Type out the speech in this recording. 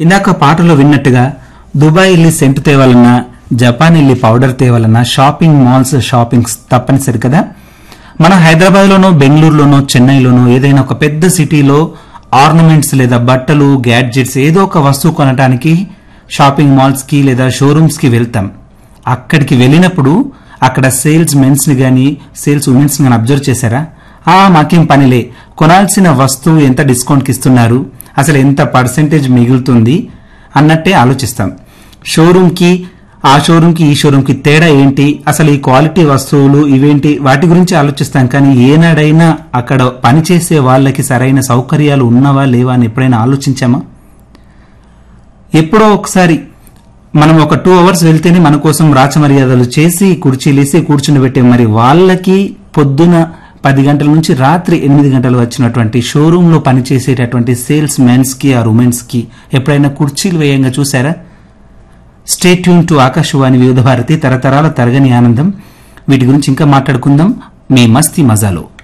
ఇందాక పాటలో విన్నట్టుగా దుబాయ్ వెళ్ళి సెంట్ తేవాలన్నా జపాన్ వెళ్ళి పౌడర్ తేవాలన్నా షాపింగ్ మాల్స్ షాపింగ్స్ తప్పనిసరి కదా మన హైదరాబాద్లోనో బెంగళూరులోనో చెన్నైలోనో ఏదైనా ఒక పెద్ద సిటీలో ఆర్నమెంట్స్ లేదా బట్టలు గ్యాడ్జెట్స్ ఏదో ఒక వస్తువు కొనడానికి షాపింగ్ మాల్స్ కి లేదా షోరూమ్స్ కి వెళ్తాం అక్కడికి వెళ్ళినప్పుడు అక్కడ సేల్స్ మెన్స్ ని గాని సేల్స్ ఉమెన్స్ ని గాని అబ్జర్వ్ చేశారా ఆ మాకేం పనిలే కొనాల్సిన వస్తువు ఎంత డిస్కౌంట్ కి ఇస్తున్నారు అసలు ఎంత పర్సెంటేజ్ మిగులుతుంది అన్నట్టే ఆలోచిస్తాం షోరూమ్ కి ఆ షోరూమ్ కి ఈ షోరూమ్ కి తేడా ఏంటి అసలు ఈ క్వాలిటీ వస్తువులు ఇవేంటి వాటి గురించి ఆలోచిస్తాం కానీ ఏనాడైనా అక్కడ పనిచేసే వాళ్ళకి సరైన సౌకర్యాలు ఉన్నవా లేవా అని ఎప్పుడైనా ఆలోచించామా ఎప్పుడో ఒకసారి మనం ఒక టూ అవర్స్ వెళ్తేనే మన కోసం రాచమర్యాదలు చేసి కుర్చీలేసి కూర్చుని పెట్టే మరి వాళ్ళకి పొద్దున పది గంటల నుంచి రాత్రి ఎనిమిది గంటలు వచ్చినటువంటి షోరూమ్ లో పనిచేసేటటువంటి సేల్స్ మెన్స్ కి ఆ ఉమెన్స్ కి ఎప్పుడైనా కుర్చీలు వేయంగా చూసారా స్టే ట్యూన్ టు ఆకాశవాణి వివిధ భారతి తరతరాల తరగని ఆనందం వీటి గురించి ఇంకా మాట్లాడుకుందాం మీ మస్తీ మజాలో